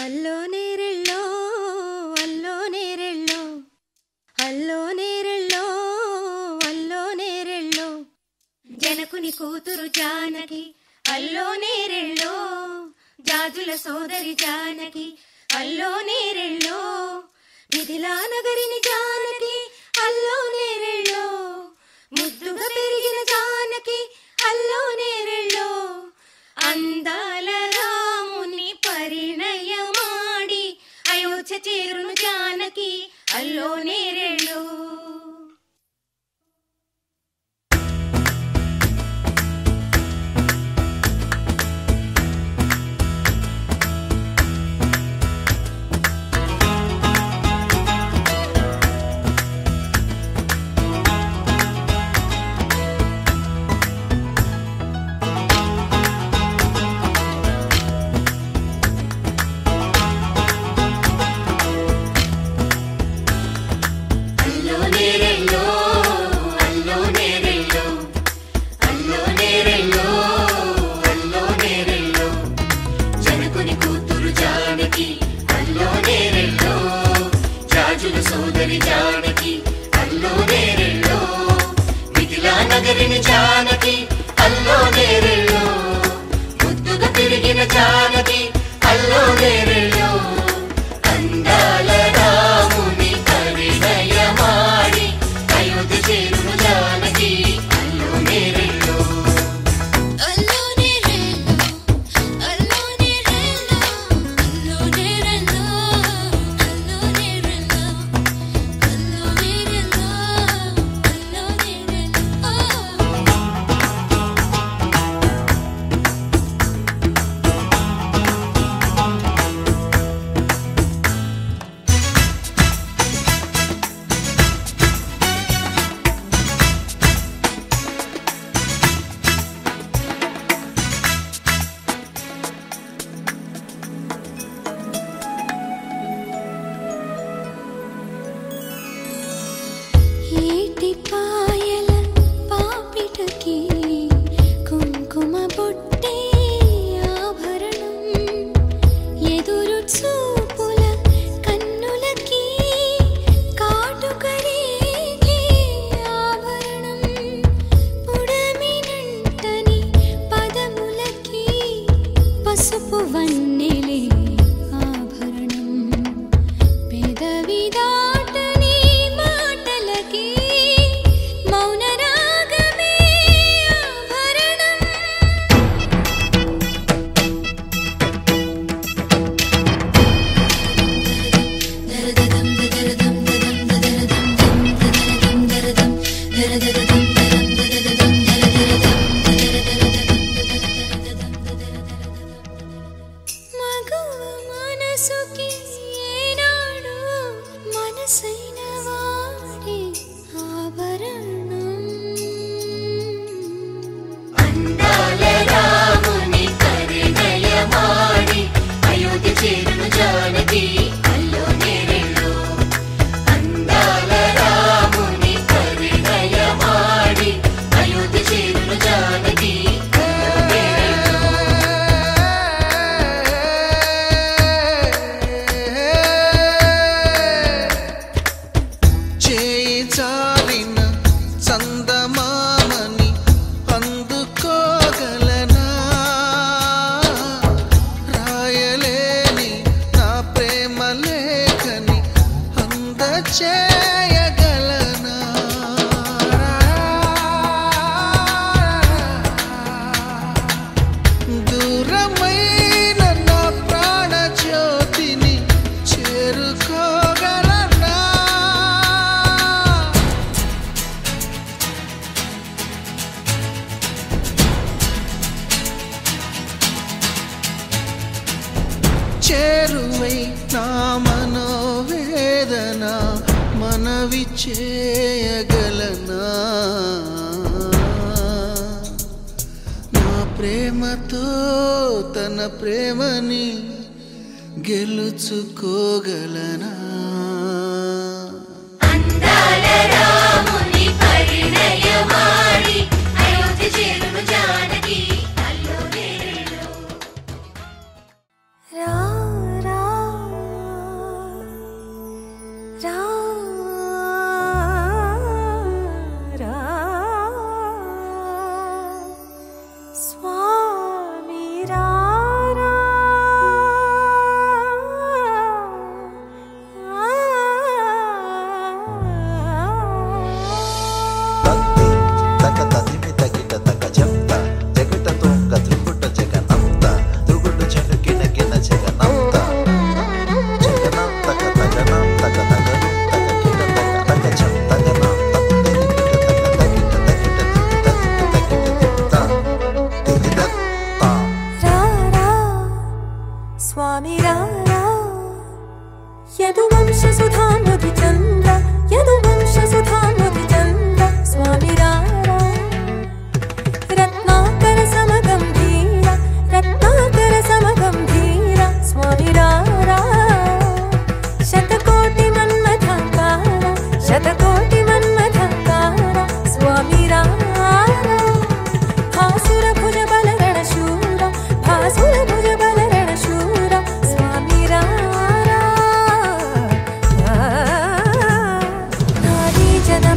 అల్లో నేరెళ్ళో అల్లో నేరెళ్ళో అల్లో నేరెళ్ళో అల్లో నేరెళ్ళో జనకుని కూతురు జానకి అల్లో నేరెళ్ళో జాజుల సోదరి జానకి అల్లో నేరెళ్ళో మిథిలా నగరిని జానకి అల్లో నేరెళ్ళో ముద్దుగా పెరిగిన జానకి అల్లో నేరెళ్ళో అందాల రాముని పరిణయమాడి అయోధ్య చేరును జానకి అల్లో నేరెళ్ళో అల్లో నేరెళ్ళో అల్లో నేరెళ్ళో అల్లో నేరెళ్ళో అల్లో నేరెళ్ళో జనకుని కూతురు జానకి అల్లో నేరెళ్ళో జాజుల సోదరి జానకి అల్లో నేరెళ్ళో మిథిలా నగరిని జానకి అల్లో నేరెళ్ళో ముద్దుగా తిరిగిన జానకి అల్లో నేరెళ్ళో అందాల రాముని పరిణయమాడి అయోధ్య చేరును జానకి అల్లో నేరెళ్ళో అల్లో నేరెళ్ళో అల్లో నేరెళ్ళో అల్లో నేరెళ్ళో అల్లో నేరెళ్ళో అల్లో నేరెళ్ళో అల్లో నేరెళ్ళో ఏటి పాయల పాపిటకి కుంకుమ బొట్టే ఆభరణం ఎదురు చూపుల కన్నులకి కాటుకరేగే ఆభరణం పుడమినంటని పదములకి పసుపు వన్నెలే ఆభరణం పెదవి దాటని మాటలకి మౌన రాగమే ఆభరణం మగువ మనసుకి ఏనాడు మనసైన వాడే ఆభరణం అందాల రాముని పరిణయమాడి అయోధ్య చేరును జానకి అల్లో నేరెళ్ళో అందాల రాముని పరిణయమాడి అయోధ్య చేరును జానకి అల్లో నేరెళ్ళో చేయి చాలిన చందమామని అందుకోగలనా రాయలేని నా ప్రేమ లేఖని అందచేయగలనా దూరమైన నా ప్రాణ జ్యోతిని చేరుకోగలనా చేరువై నా మనోవేదన మనవి చేయగలనా నా ప్రేమతో తన ప్రేమని గెలుచుకోగలనా అందాల రాముని పరిణయమాడి అయోధ్య చేరును జానకి అల్లో నేరెళ్ళో రా రా రా రా స్వామి రా రా తంతి తక తదిమి తగిట తక చెప్త జగట తొంగ త్రిపుట జగనంత దుగుడు చెను కిన కిన జగనంత జగనంత తక తగనం తక తగను తక కిట తక తక చెం తగనం తక తగిట తక తగిట తగిట తగిట తగిట తిగిట తా రా రా స్వామి రా రా యదువంశ సుధామధు చంద్ర యదువంశ సుధామధు చంద్ర స్వామి రా రా రత్నాకర సమగంభీర రత్నాకర సమగంభీర స్వామి రా రా శతకోటి మన్మథాకార శతకోటి మన్మథాకార స్వామి రా రా భాసుర భుజ బల రణ శూర భాసుర భుజ బల రణ శూర స్వామి రా రా. నారీ జన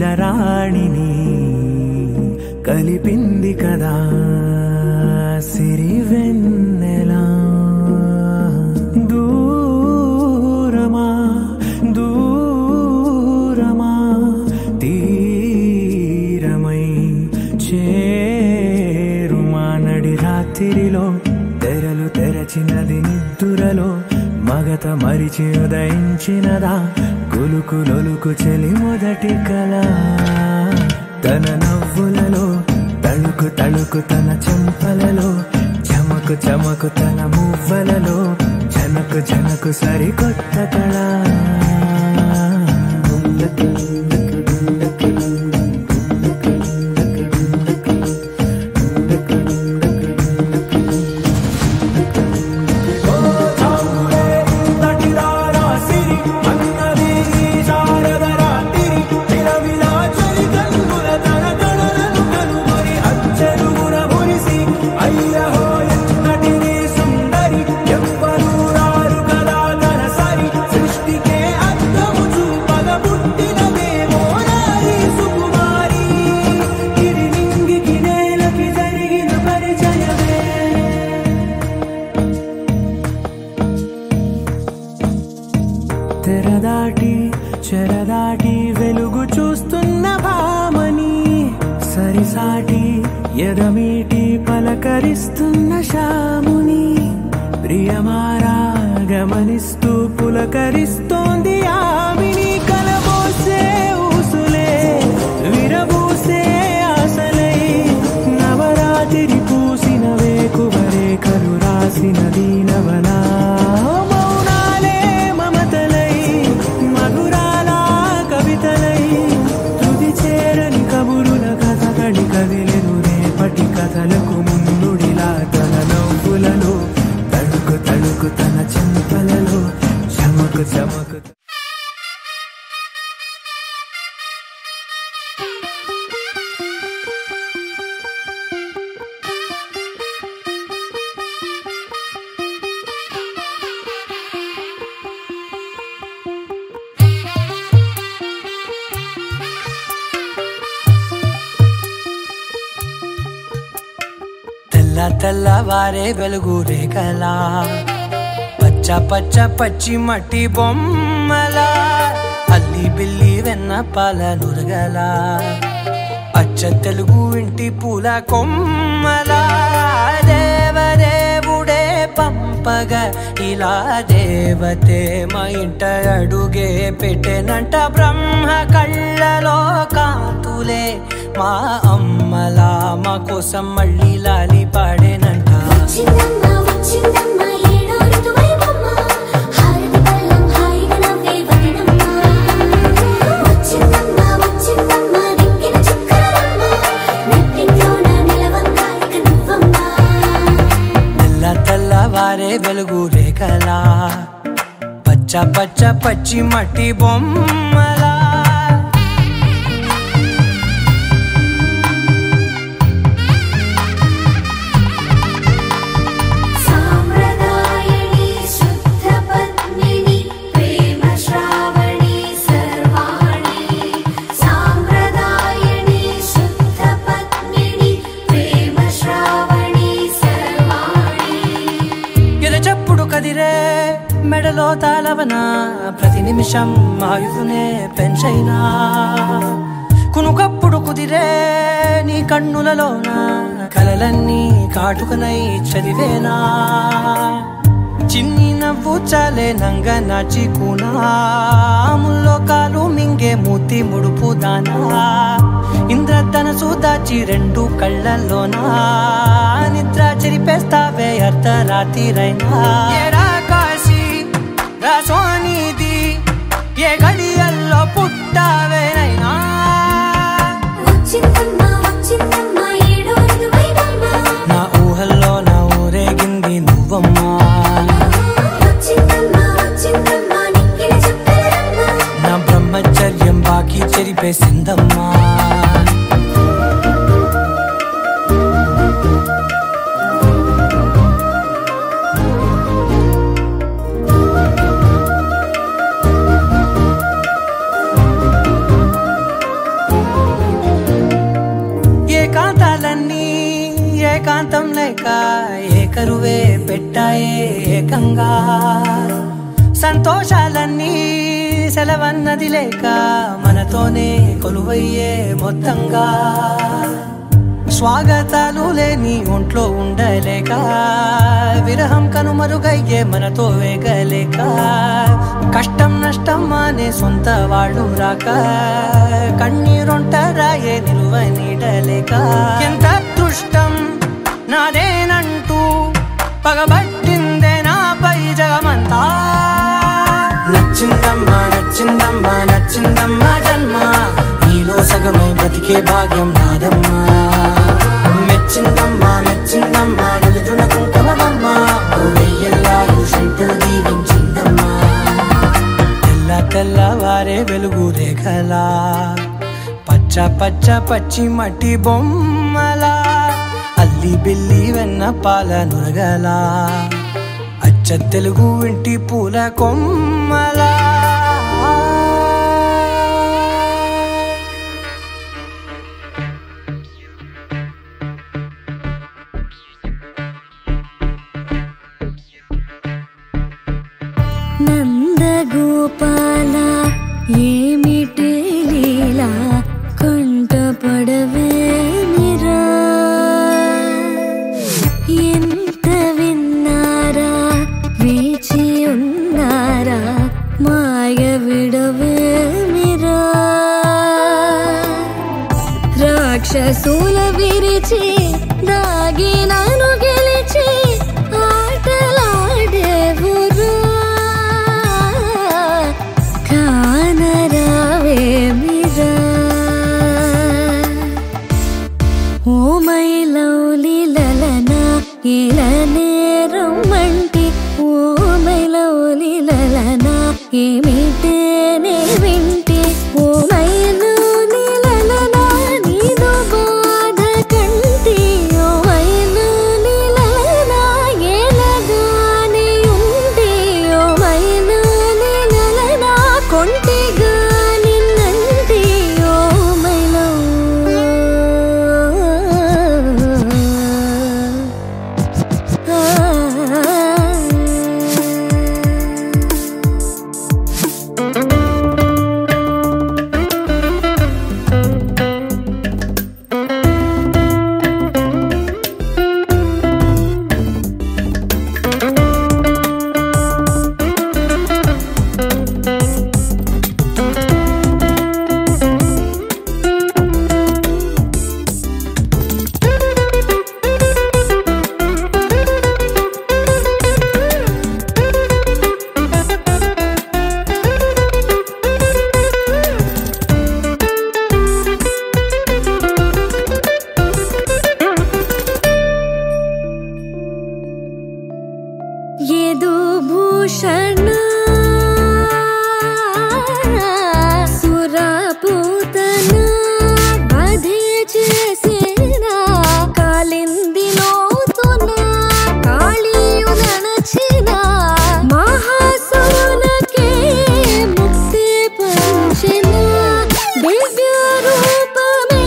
రాణిని కలిపింది కదా సిరి వెన్నెలా దూరమా దూరమా తీరమై చేరుమా నడి రాత్రిలో తెరలు తెరచినది నిద్దురలో మగత మరిచి ఉదయించినదా కులుకు లొలుకు చెలి మొదటి కళ తన నవ్వులలో తళుకు తళుకు తన చెంపలలో చమకు చమకు తన మువ్వలలో జనకు జనకు సరికొత్త కళ జరిగిన పరిచయమే తెరదాటి చెరదాటి వెలుగు చూస్తున్న భామని సరిసాటి ఎదమీటి పలకరిస్తున్న శాముని ప్రియమారా గమనిస్తూ పులకరిస్తోంది ఆమిని కలబోసే ఊసులే విరబూసే ఆశలై నవరాత్రి పూసిన వేకువరే కలు రాసిన దీనవనా మౌనాలే మమతలై మధురాల కవితలై తుది చేరని కబురుల కథ కడి కదిలెను రేపటి కథలకు ముందుడిలా తన నవ్వులలో తడుకు తడుకు తన చెంపలలో చమకు చమకు తెల్ల తెల్లవారే వెలుగు రేఖలా పచ్చ పచ్చ పచ్చి మట్టి బొమ్మలా అల్లి బిల్లి వెన్న పాల నురగలా అచ్చ తెలుగు ఇంటి పూల కొమ్మలా దేవదేవుడే పంపగ ఇలా దేవతే మా ఇంట అడుగే పెట్టెనంట బ్రహ్మ కళ్ళలో కాంతులే మా అమ్మలా మా కోసం మళ్ళీ లాలి పాడేనంట వచ్చిందమ్మ వచ్చిందమ్మ ఏడో ఋతువైవమ్మ హారతి పళ్ళం హాయిగా నవ్వే వదినమ్మ వచ్చిందమ్మ వచ్చిందమ్మ దిక్కిన చుక్కలమ్మ నెట్టింట్లోన నిలవంగా ఇక నువ్వమ్మ తెల్ల తెల్లవారే వెలుగు రేఖలా పచ్చ పచ్చ పచ్చి మట్టి బొమ్మలా సామ్రదాయని శుద్ధ పద్మిని ప్రేమ శ్రావణి సర్వాణి సామ్రదాయని శుద్ధ పద్మిని ప్రేమ శ్రావణి సర్వాణి ఎద చప్పుడు కదిరే మెడలో తాళవన ప్రతి నిమిషం ఆయుధునే పెంచైనా కునుకప్పుడు కుదిరే నీ కన్నులలోన కలలన్నీ కాటుకనై చదివేనా చిన్ని నవ్వు చాలే నంగ నాచి ముల్లో కాలు మింగే మూతి ముడుపు దానా ఇంద్రధనసు దాచి రెండు కళ్ళల్లోనా నిద్ర చెరిపేస్తావే అర్ధరాత్రిరైనా ఏరా కాశీ రాసోనిది ఏ గడియల్లో పుట్టావేనైనా వచ్చిందమ్మ వచ్చిందమ్మ ఏడో ఋతువైవమ్మ నా ఊహల్లో నా ఊరేగింది నువ్వమ్మా వచ్చిందమ్మ వచ్చిందమ్మ నిక్కిన చుక్కలమ్మ నా బ్రహ్మచర్యం బాకీ చెరిపేసిందమ్మా సొంతంగా సంతోషాలన్నీ సెలవన్నది లేక మనతోనే కొలువయ్యే మొత్తంగా స్వాగతాలు లేని ఒంట్లో ఉండలేక విరహం కనుమరుగయ్యే మనతో వేగలేక కష్టం నష్టం అనే సొంత వాళ్ళు రాక కన్నీరొంటరాయే నిలువ నీడలేక ఎంత అదృష్టం నాదేనంటూ పగబట్టిందే నాపై జగమంతా నచ్చిందమ్మా నచ్చిందమ్మా నచ్చిందమ్మా జన్మ నీలో సగమై బ్రతికే భాగ్యం నాదమ్మా మెచ్చిందమ్మా మెచ్చిందమ్మా నిలుతున్న కుంకుమమ్మా వెయ్యల్లా శంకరు దీవించిందమ్మా తెల్ల తెల్లవారే వెలుగు రేఖలా పచ్చ పచ్చ పచ్చి మట్టి బొమ్మలా అల్లి బిల్లి వెన్న పాల నురగలా అచ్చ తెలుగు ఇంటి పూల కొమ్మలా నందగోపాల ఏమిటి లీలా కంట పడవే నిరా ఎంత విన్నారా వేచి ఉన్నారా మాయ విడవే మిరా రాక్షసుల విరిచి దాగి నన్ను గెలిచి ఆటలాడేవురా కానరావే మిరా ఓ మై లవ్లీ లలనా ఇలా నేరం అంటే ఓ మై లవ్లీ లలనా ఏమిటే నే వింటే ఓ మై లవ్లీ లలనా నీదో బాధ కంటే ఓ మై లవ్లీ లలనా ఎలాగానే ఉంది ఓ మై లవ్లీ లలనా కొంటెగా నిన్నంటే ఓ మై లవ్ ఏదో భూషణ సురపూతన బధే చేసిన కాలింది లోతున కాళీయులనచిన మహాసులకే ముక్తి పంచిన దివ్య రూపమే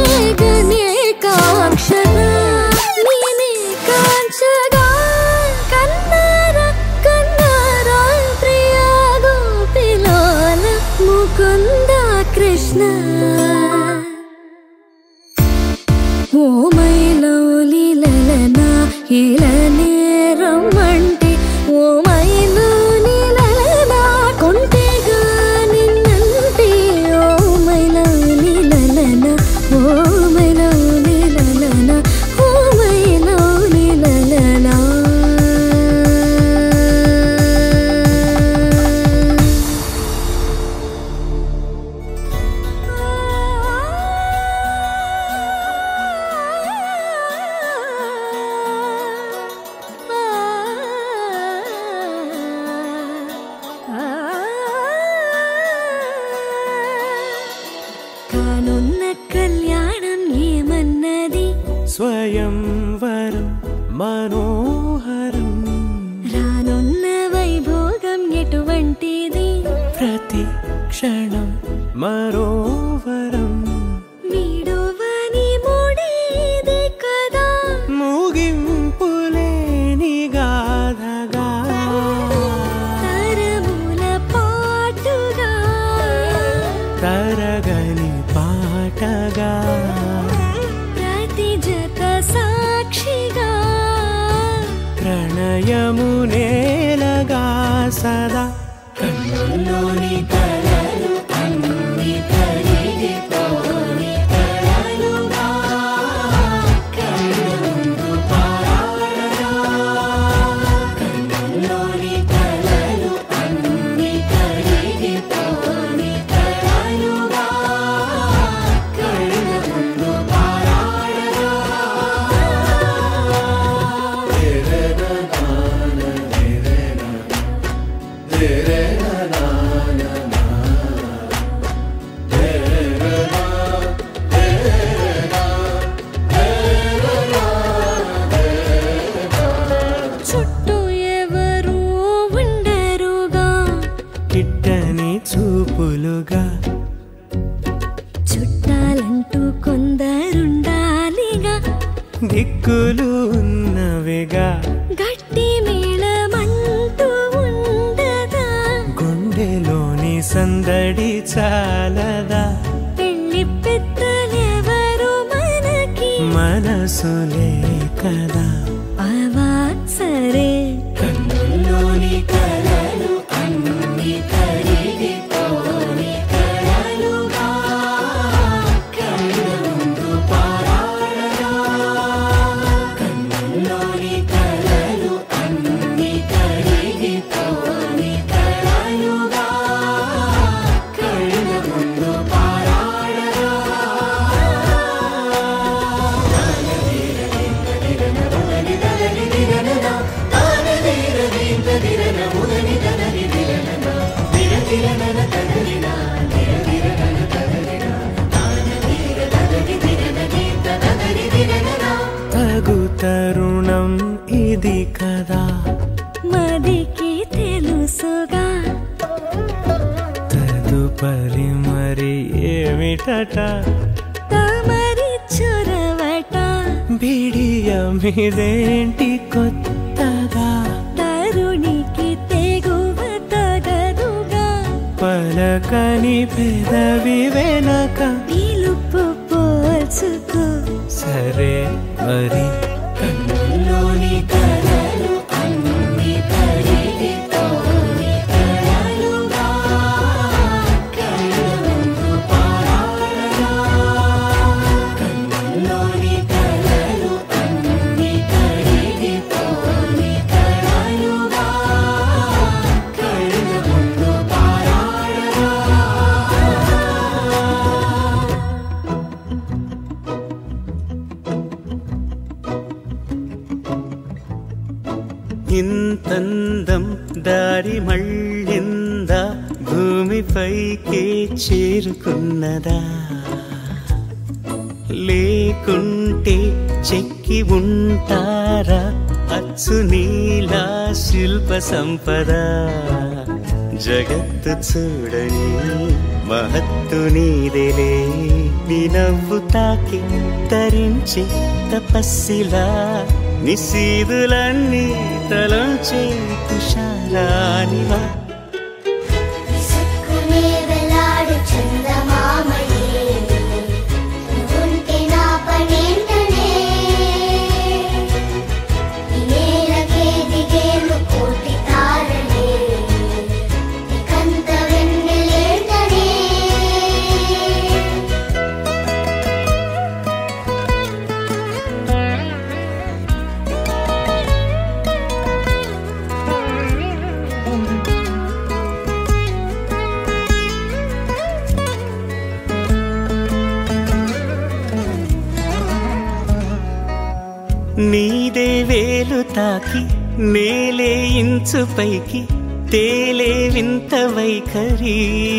గణేకాక్షర నేనే కాంచగా కన్నార కన్నార ప్రియ గోపిలోల Mukunda Krishna oh my lovely లలనా ఇలా నేరం అంటే ఓ మై లౌలి లలనా కొంటెగా నిన్నంటే ఓ మై లౌలి లలనా ఓ మై లౌలి లలనా ఓ మై లౌలి లలనా కానున్న కళ్యాణం ఏమన్నది స్వయంవరం మనోహరం రానున్న వైభోగం ఎటువంటిది ప్రతి క్షణం మరోవరం వీడువని మూడేది కదా ముగింపులేని గాథగా ప్రణయము నేలగా సదా కన్నుల్లోని కలలు అన్ని కరిగిపోని కలలుగా కళ్ళు ముందు పారాడగా కన్నుల్లోని కలలు అన్ని కరిగిపోని కలలుగా కళ్ళు ముందు పారాడగా చుట్టూ ఎవరు ఉండరుగా కిట్టని చూపులుగా చుట్టాలంటూ కొందరుండాలిగా దిక్కులు ఉన్నవిగా గట్టి మేళమంటూ ఉండదా గుండెలోని సందడి చాలదా పెళ్లి పెద్దలెవరు మనకి మనసులే కదా అవా సరే కన్నుల్లోని కలలు అన్ని కరిగిపోని కలలుగా కళ్ళు ముందు పారాడగా కన్నుల్లోని కలలు అన్ని కరిగిపోని కలలుగా కళ్ళు ముందు పారాడగా తగు తరుణం ఇది కదా మదికి తెలుసుగా తదుపరి మరి ఏమిటట తమరి చొరవట బిడియమిదేంటి కొత్తగా తరుణికి తెగువ తగదుగా పలకని పెదవి వెనక పిలుపు పోల్చుకో సరే మరి కన్నుల్లోని కలలు అన్ని కరిగిపోని కలలుగా కళ్ళు ముందు పారాడగా కన్నుల్లోని కలలు అన్ని కరిగిపోని కలలుగా కళ్ళు ముందు పారాడగా ఇంతందం దారి మళ్ళిందా భూమిపైకే చేరుకున్నదా లేకుంటే చెక్కి ఉంటారా అచ్చు నీలా శిల్ప సంపద జగత్తు చూడని మహత్తు నీదేలే నీ నవ్వు తాకి తరించి తపస్సిలా నిశీదులన్నీ తలంచే తుషారానివా విసుక్కునే వెలాడు చందమామయే నువ్వుంటే నా పనేంటనే ఈ నేలకే దిగేలు కోటి తారలే ఇకంత వెన్నెలేంటనే నీదే వేలు తాకి నేలే ఇంచు పైకి తేలే వింత వైఖరి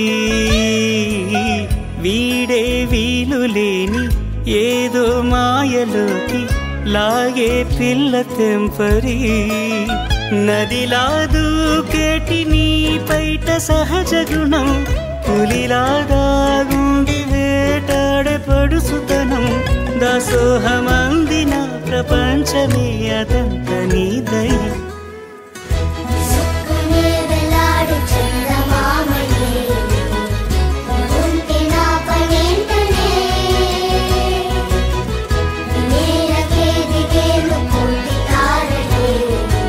వీడే వీలు లేని ఏదో మాయలోకి లాగే పిల్ల తెంపరి నదిలా దూకేటి నీ పైట సహజ గుణం పులిలాగా గుండి వేటాడే పడుసుతనం దాసోహమందిన ప్రపంచమే అదంత నీ దయ విసుక్కునే వెలాడు చందమామయే నువ్వుంటే నా పనేంటనే ఈ నేలకే దిగేలు కోటి తారలే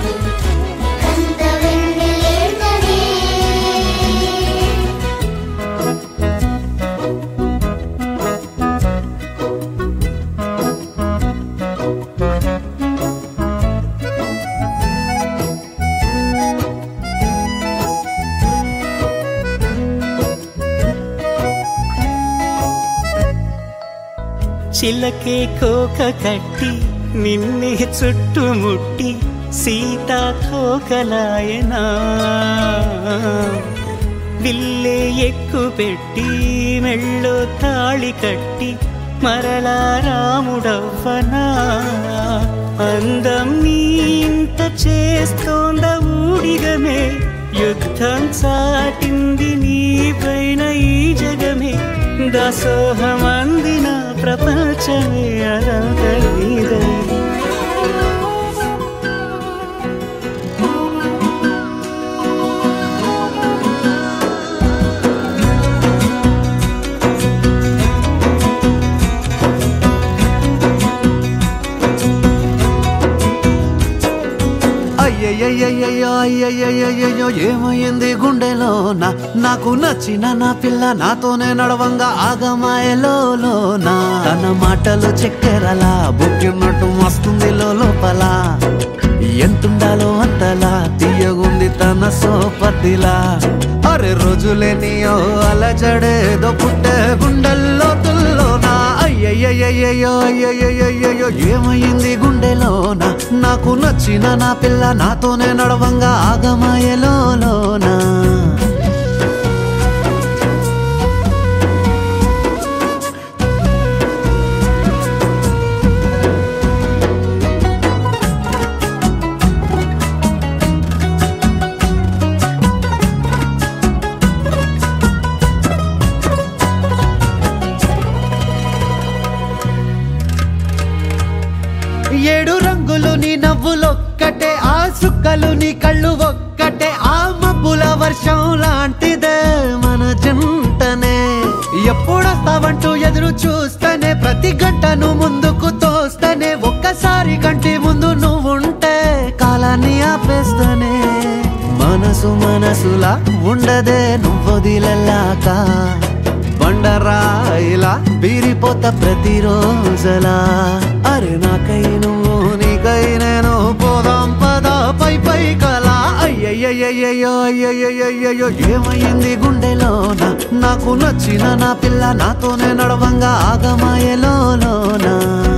చిలకే కోక కట్టి నిన్నే చుట్టుముట్టి సీతాకోకలాయనా విల్లే ఎక్కు పెట్టి మెళ్ళో తాళి కట్టి మరలా రాముడవ్వనా అందం నీ ఇంత చేస్తోంద ఊడిగమే యుద్ధం చాటింది నీ పైన ఈ జగమే దాసోహమందిన ప్రపంచమే అదంత నీదై అయ్యయ్యయ్యయ్యో అయ్యయ్యయ్యయ్యో ఏమైంది గుండెలోన నాకు నచ్చిన నా పిల్ల నాతోనే నడవంగా ఆగమాయలోనా తన మాటలు చక్కెరలా బుక్కినట్టు వస్తుంది లోపల ఎంతుండాలో అంతలా తీయగుంది తన సోపతిలా అరే రోజులేనియో అలజడేదో పుట్టే గుండెల్లో తుల్లోనా అయ్యయ్యయ్యయ్యో అయ్యయ్యయ్యయ్యో ఏమైంది గుండెలోన నాకు నచ్చిన నా పిల్ల నాతోనే నడవంగా ఆగమాయలోనా ఏడు రంగులు నీ నవ్వులొక్కటే ఆ సుక్కలు నీ కళ్ళు ఒక్కటే ఆ మబ్బుల వర్షం లాంటిదే మన జంటనే ఎప్పుడొస్తావంటూ ఎదురు చూస్తేనే ప్రతి గంటను ముందుకు తోస్తేనే ఒక్కసారి కంటి ముందు నువ్వుంటే కాలాన్ని ఆపేస్తేనే మనసు మనసులా ఉండదే నువ్వొదిలలాక బండరాయిలా బీరిపోత ప్రతిరోజలా అరే నాకై నువ్వు నీకై నేను పోదాం పదా పై పై కలా అయ్యయ్యయ్యయ్యో అయ్యయ్యయ్యయ్యో ఏమైంది గుండెలోన నాకు నచ్చిన నా పిల్ల నాతోనే నడవంగా ఆగమాయలోనా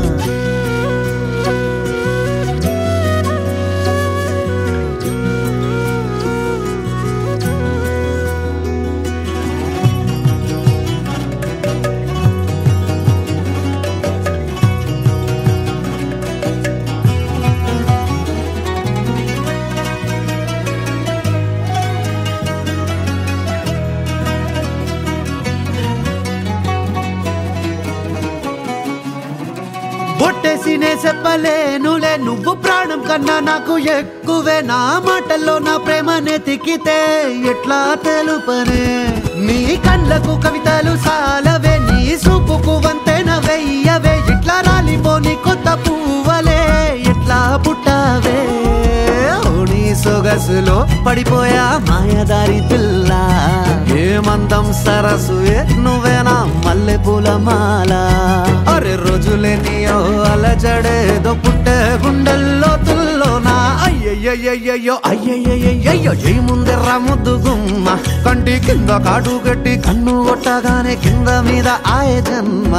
బొట్టేసినే చెప్పలేనులే నువ్వు ప్రాణం కన్నా నాకు ఎక్కువే నా మాటల్లో నా ప్రేమనే తిక్కితే ఎట్లా తెలుపనే నీ కళ్ళకు కవితలు సాలవే నీ సూపుకు వంతెన వెయ్యవే ఇట్లా రాలిపోని కొత్త పువ్వలే ఎట్లా పుట్టావే ఓ నీ సొగసులో పడిపోయా మాయదారి పిల్ల ఏమందం సరసు నువ్వేనా మల్లె పూల మాల అరే రోజులేనియో అలజడేదో పుట్టే గుండెల్లో తుల్లోనా అయ్యయ్యయ్యయ్యో అయ్యయ్యయ్యయ్యో ఏ ముందెర్ర ముద్దు గుమ్మ కంటి కింద కాటు గట్టి కన్ను కొట్టగానే కింద మీద ఆయ జన్మ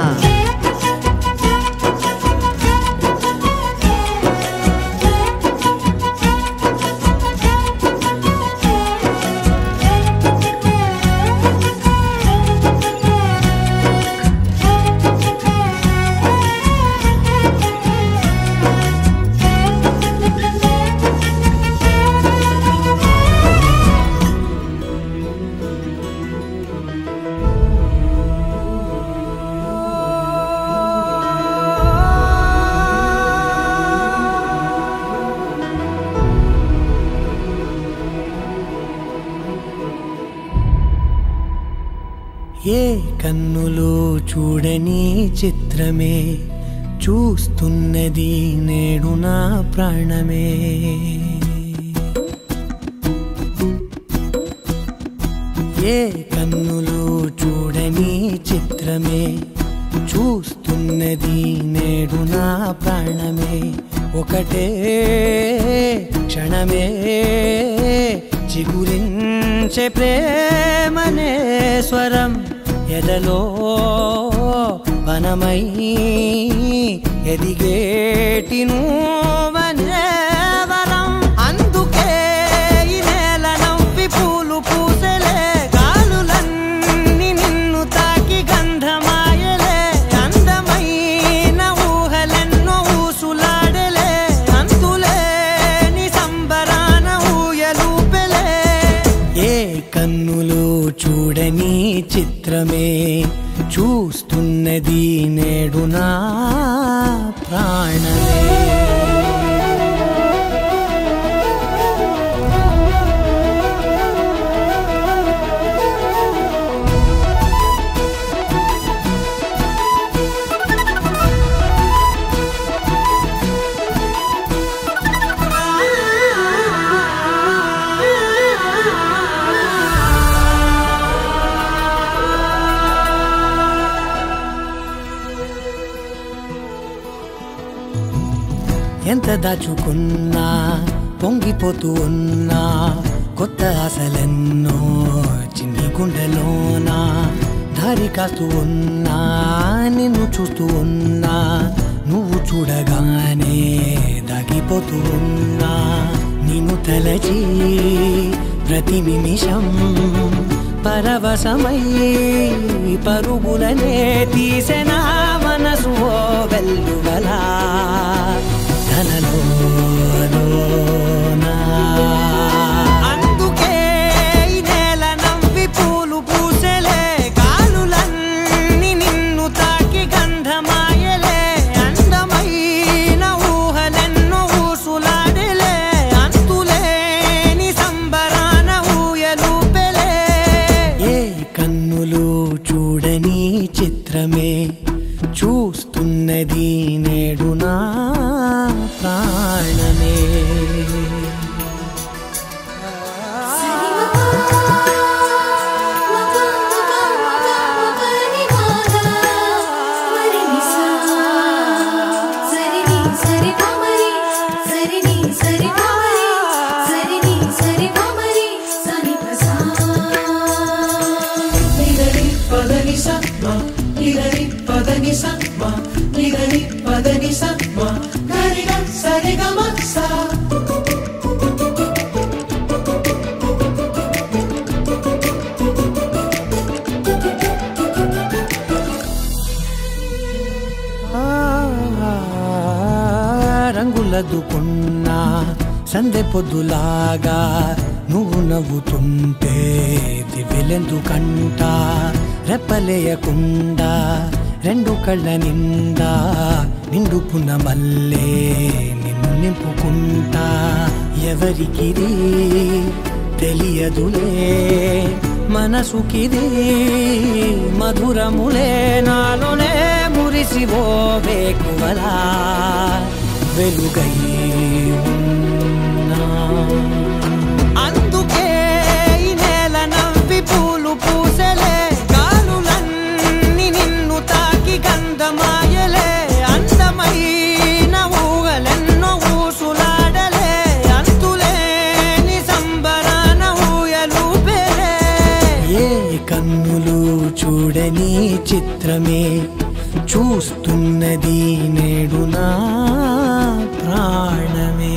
ఏ కన్నులు చూడని చిత్రమే చూస్తున్నది నేడు నా ప్రాణమే ఏ కన్నులు చూడని చిత్రమే చూస్తున్నది నేడు నా ప్రాణమే ఒకటే క్షణమే చిగురించే ప్రేమనే స్వరం ఎదలో వనమై ఎదిగేటి నువ్వనే వరం అందుకే ఈ నేల నవ్వి పూలు పూసలే గాలులన్నీ నిన్ను తాకి గంధమాయలే అందమైన ఊహలెన్నో ఊసులాడలే అంతులేని సంబరాన ఊయలూపెలే ఏ కన్నులు చూడని చిత్రమే చూస్తున్నది నేడు నా ప్రాణమే ఎంత దాచుకున్నా పొంగిపోతూ ఉన్నా కొత్త ఆశలెన్నో చిన్ని గుండెలోనా దారి కాస్తూ ఉన్నా నిన్ను చూస్తూ ఉన్నా నువ్వు చూడగానే దాగిపోతూ ఉన్నా నిన్ను తలచి ప్రతి నిమిషం పరవశమై పరుగులనే తీసెనా మనసు ఓ వెల్లువలా ధనలోనా అందుకే ఈ నేల నవ్వి పూలు పూసెలే గాలులన్నీ నిన్ను తాకి గంధమాయలే అందమైన ఊహలెన్నో ఊసులాడలే అంతులేని సంబరాన ఊయలూపెలే ఏ కన్నులు చూడని చిత్రమే చూస్తున్నది నేడు నా ప్రాణమే రంగులదుకున్నా సందె పొద్దులాగా నువ్వు నవ్వుతుంటే దివ్యలెందుకంట రెప్పలేయకుండా రెండు కళ్ళ నిండా నిండుకున్న మల్లే నిన్ను నింపుకుంటా ఎవరికిది తెలియదులే మనసుకిది మధురములే నాలోనే మురిసి ఓ వేకువలా వెలుగై ఉన్నా. అందుకే ఈ నేల నవ్వి పూలు పూసలే గాలులన్నీ నిన్ను తాకి గంధమాయలే అందమైన ఊగలెన్నో ఊసులాడలే అంతులేని సంబరాన ఊయలూపెలే ఏ కన్నులు చూడని చిత్రమే చూస్తున్నది నేడు నా ప్రాణమే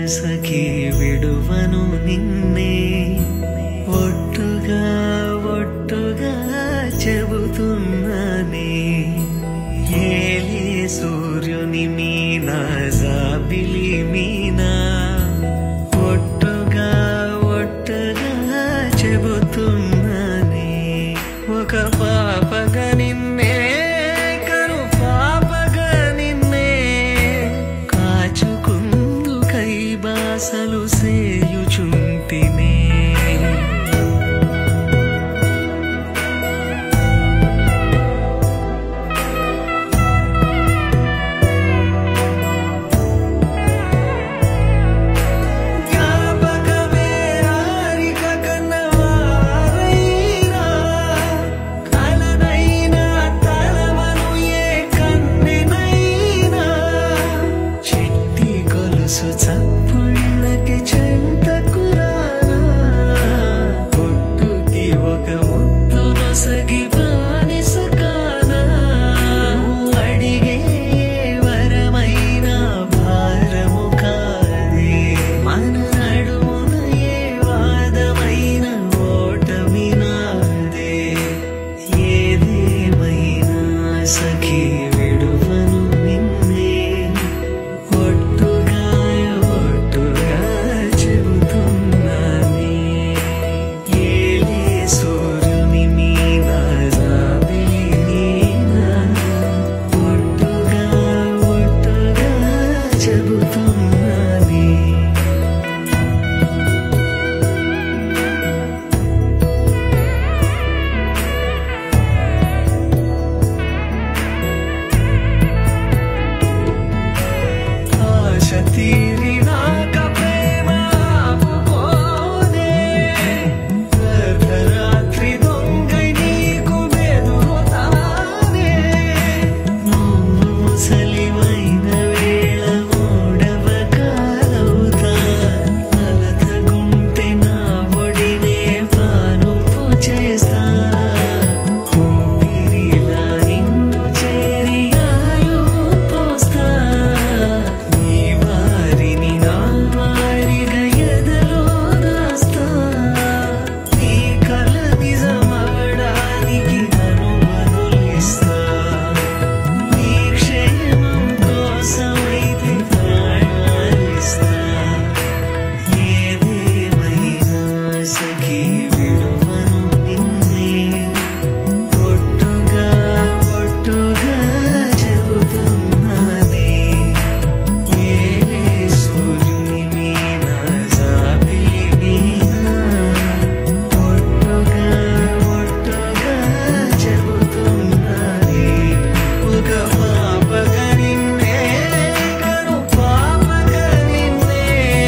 సఖీ విడువను నిన్నే ఒట్టుగా ఒట్టుగా చెబుతున్నానే ఏలే సూర్యుని మీనా జాబిలి మీనా ఒట్టుగా ఒట్టుగా చెబుతున్నానే ఒక పాపగా నిన్నే కను పాపగా నిన్నే కాచుకుందు కై బాసలు సేయుచుంటినే జ్ఞాపకమే రారిక కన్నవారైనా కలనైనా తలవను ఏ కన్నెనైనా చిట్టి కొలుసు చప్పుళ్ళకి చెంతకురానా పొట్టుకి ఒక ముద్దు నొసగి బానిస కానా అడిగే వరమైన భారము కాదే మన నడుమున ఏ వాదమైన ఓటమి నాదే ఏదేమైనా సఖీ విడువను నిన్నే ఒట్టుగా ఒట్టుగా చెబుతున్నానే ఏలే సూర్యుని మీద జాబిలి నీనా ఒట్టుగా ఒట్టుగా చెబుతున్నానే ఆశ తీరినాక ప్రేమ ఆపుకోదే అర్ధరాత్రి దొంగై నీకు బెదురుతానే నువ్వు ముసలివైన వేళ మూడవ కాలవుతా అలతగుంటే నా ఒడినే పానుపు చేస్తా ఊపిరిలా నిన్ను చేరి ఆయువు పోస్తా నీ వారిని నా వారిగా ఎదలో దాస్తా నీ కల నిజమవడానికి అనుమతులిస్తా నీ క్షేమం కోసమైతే ప్రాణాలిస్తా ఏదేమైనా సఖీ విడువను నిన్నే ఒట్టుగా ఒట్టుగా చెబుతున్నానే ఏలే సూర్యుని మీద జాబిలి మీద ఒట్టుగా ఒట్టుగా చెబుతున్నానే ఒక పాపగా నిన్నే కను పాపగా నిన్నే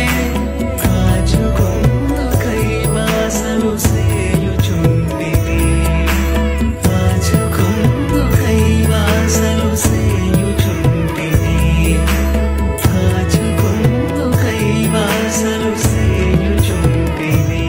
కాచుకొందు కైవాసలు సేయుచుండిని కాచుకొందు కైవాసలు సేయుచుండిని కాచుకొందు కైవాసలు సేయుచుండిని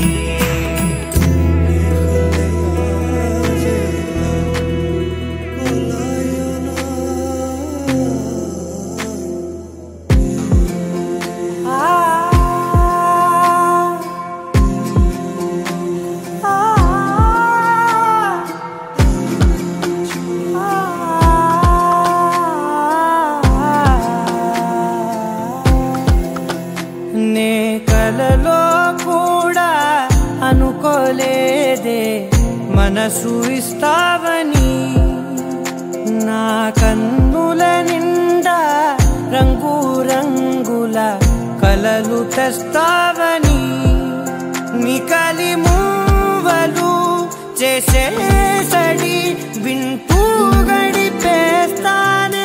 నే కలలో కూడా అనుకోలేదే మనసు ఇస్తావని నా కన్నుల నిండా రంగు రంగుల కలలు తెస్తావని నికలి మూవలు చేసేసడి వింటూ గడిపేస్తానే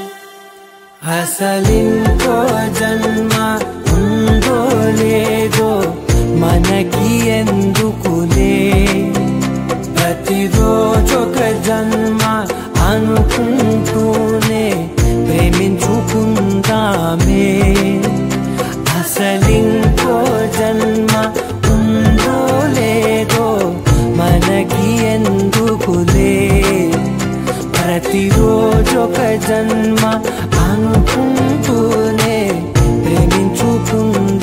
అసలింకో జన్మ ఉందో లేదో మనకి ఎందుకులే ప్రతిరోజొక జన్మ అనుకుంటూనే ప్రేమించుకుందామే అసలింకో జన్మ ఉందో లేదో మనకి ఎందుకులే ప్రతిరోజొక జన్మ అనుకుంటూనే ప్రేమించుకుందామే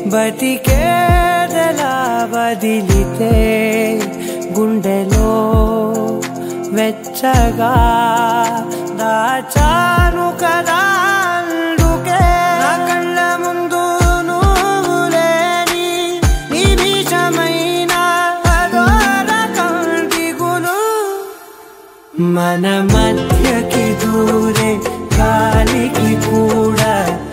బతికేదలా వదిలితే గుండెలో వెచ్చగా దాచాను కదా అందుకే నా కళ్ళ ముందు నువ్వు లేని నిమిషమైన అదో రకం దిగులు మన మధ్యకి దూరే గాలికి కూడా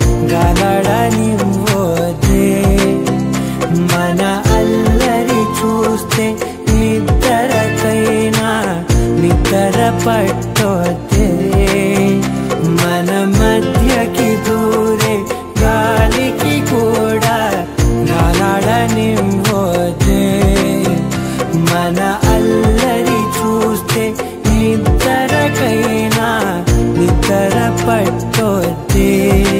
గలడనివ్వదే మన అల్లరి చూస్తే నిద్రకైనా నిద్ర పట్టొద్దే మన మధ్యకి దూరే గాలికి కూడా గలడనివ్వదే మన అల్లరి చూస్తే నిద్రకైనా నిద్ర పట్టొద్దే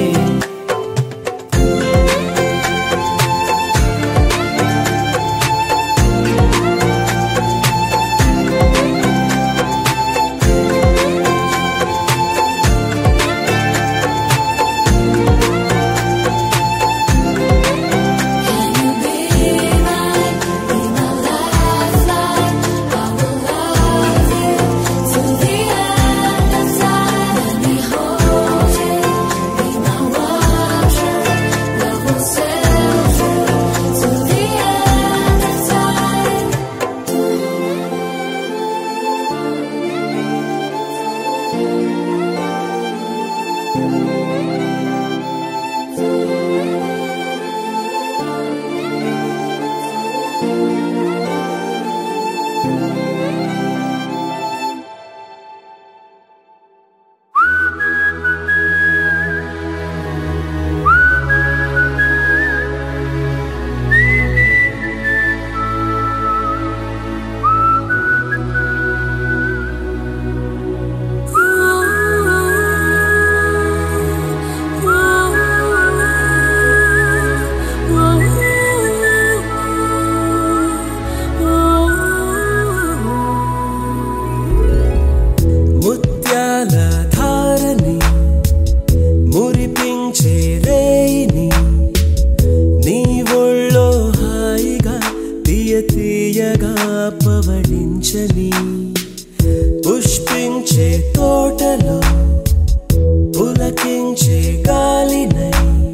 ముత్యాల ధారని మురిపించే రేయిని నీ ఒళ్ళో హాయిగా తీయ తీయగా పవళించని పుష్పించే తోటలో పులకించే గాలినై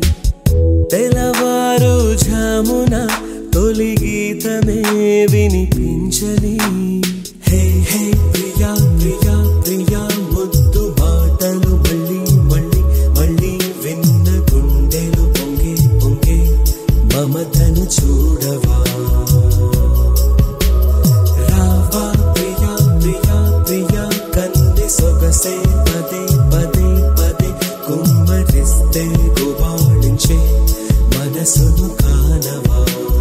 తెలవారు ఝామున తొలి గీతమే వినిపించని హే హే ప్రియా ప్రియా ప్రియా ముద్దు మాటలు మళ్ళీ మళ్ళీ మళ్ళీ విన్న గుండెలు పొంగే పొంగే మమతను చూడవా రావా ప్రియా ప్రియా ప్రియా కన్నె సొగసే పదే పదే పదే కుమ్మరిస్తే గుబాళించే మనసును కానవా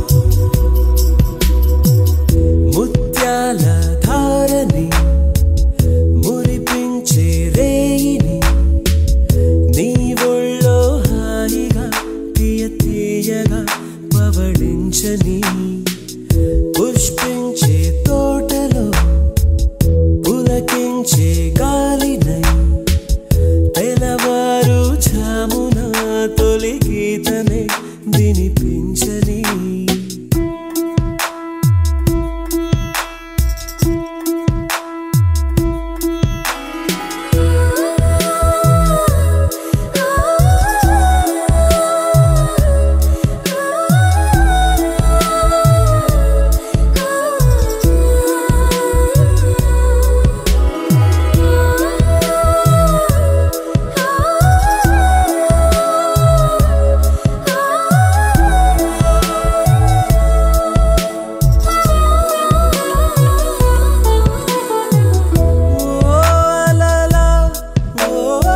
ముత్యాల ధారని మురిపించే రేయిని నీ ఒళ్ళో హాయిగా తీయ తీయగా పవళించని పుష్పించే తోటలో పులకించే గాలినై తెలవారు ఝామున తొలి గీతమే వినిపించని ఓ అలలా, ఓ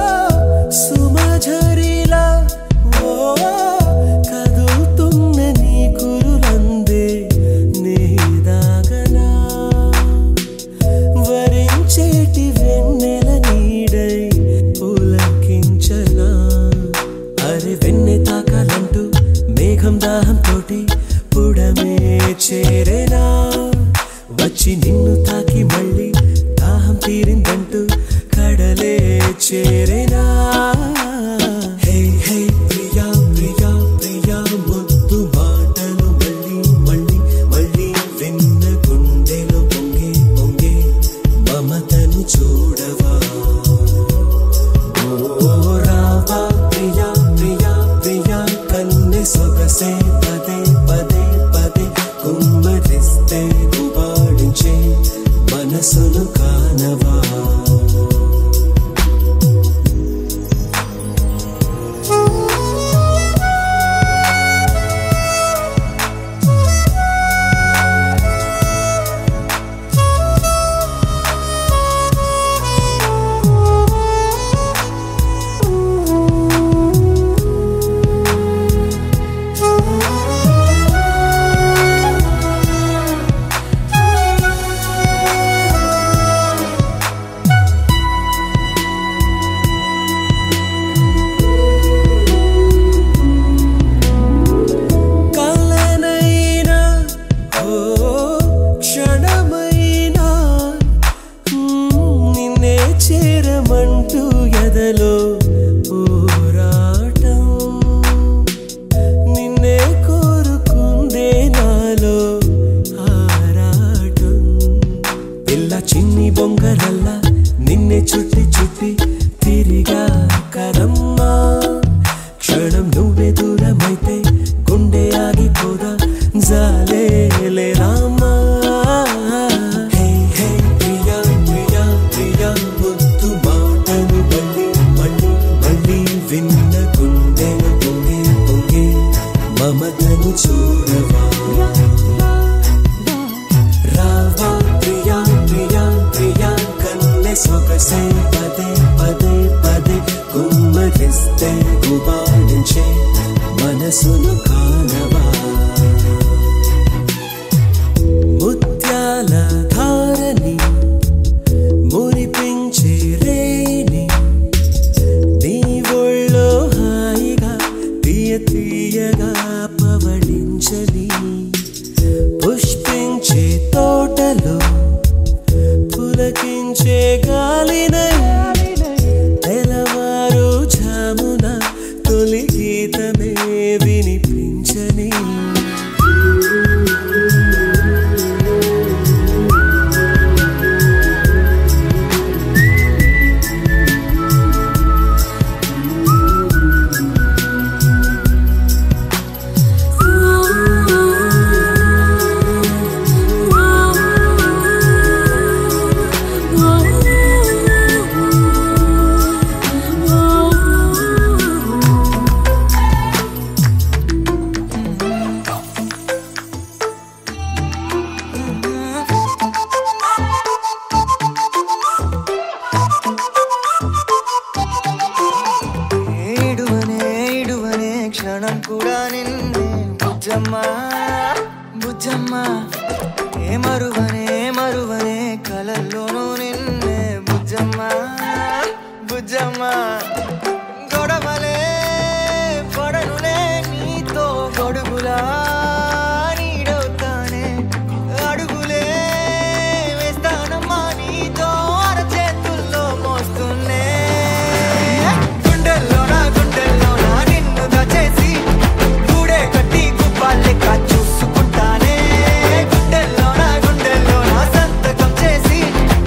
సుమఝరిలా, ఓ కదులుతున్న నీ కురులందే నీ దాగనా. వరించేటి వెన్నెల నీడై పులకించనా అరే వెన్నె తాకాలంటూ మేఘం దాహం తోటి పుడమే చేరేనా వచ్చి నిన్ను తాకి మళ్ళీ దాహం తీరిందంటూ కడలే చేరేనా హే హే ప్రియా ప్రియా ప్రియా ముద్దు మా సొగసే పదే పదే పదే కుమ్మరిస్తే గుబాడించే మనసును కానవా కలనైనా ఓ క్షణమైనా మ్మ్, నిన్నే చేరమంటూ ఎదలో పోరాటం నిన్నే కోరుకుందే నాలో ఆరాటం పిల్ల చిన్ని బొంగరల్లా నిన్నే చుట్టి చుట్టి తిరిగా కరమ్మా క్షణం నువ్వే దూరమైతే గుండె ఆగిపోదా జాలే రామా హే హే ప్రియా ప్రియా ప్రియా ముద్దు మాటలు మళ్ళీ మళ్ళీ మళ్ళీ విన్న గుండె పొంగే పొంగే మమతను చూడవా రావా ప్రియా ప్రియా ప్రియా కన్నె సొగసే పదే పదే పదే కుమ్మరిస్తే గుబాడించే మనసును కానవా ముత్యాల ధారని మురిపించే రేని నీ ఒళ్ళో హాయిగా తీయ తీయగా పవళించని పుష్పించే తోటలో పులకించే గాలినై తెలవారు జామున తొలి గీతమే వినిపించని ఏడువనే ఏడువనే క్షణం కూడా నిన్నే బుజ్జమ్మ బుజ్జమ్మ ఏ మరువనే మరువనే కలల్లోనూ నిన్నే బుజ్జమ్మ బుజ్జమ్మ గొడవలే పడనులే నీతో గొడుగులా నీడవుతానే అడుగులే వేస్తానమ్మా నీతో అరచేతుల్లో మోస్తున్నే గుండెల్లోన గుండెల్లోన నిన్ను దచేసి గూడే కట్టి గుప్పాలెక్క చూసుకుంటానే గుండెల్లోన గుండెల్లోన సంతకం చేసి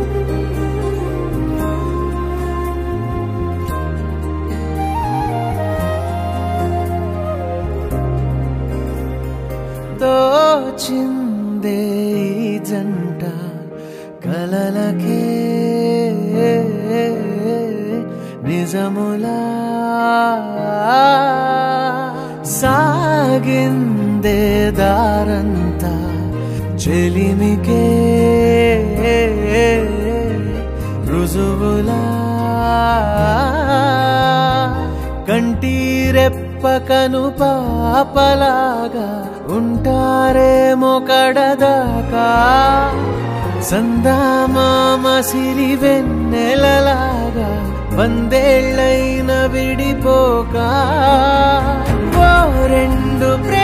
దోచిందే ఈ జంట కలలకే నిజములా సాగిందే దారంతా చెలిమికే రుజువులా కంటీరెప్పకను పాపలాగా ఉంటారేమో కడదాకా సందామామ సిరి వెన్నెలలాగా వందేళ్ళైన విడిపోక ఓ రెండు ప్రే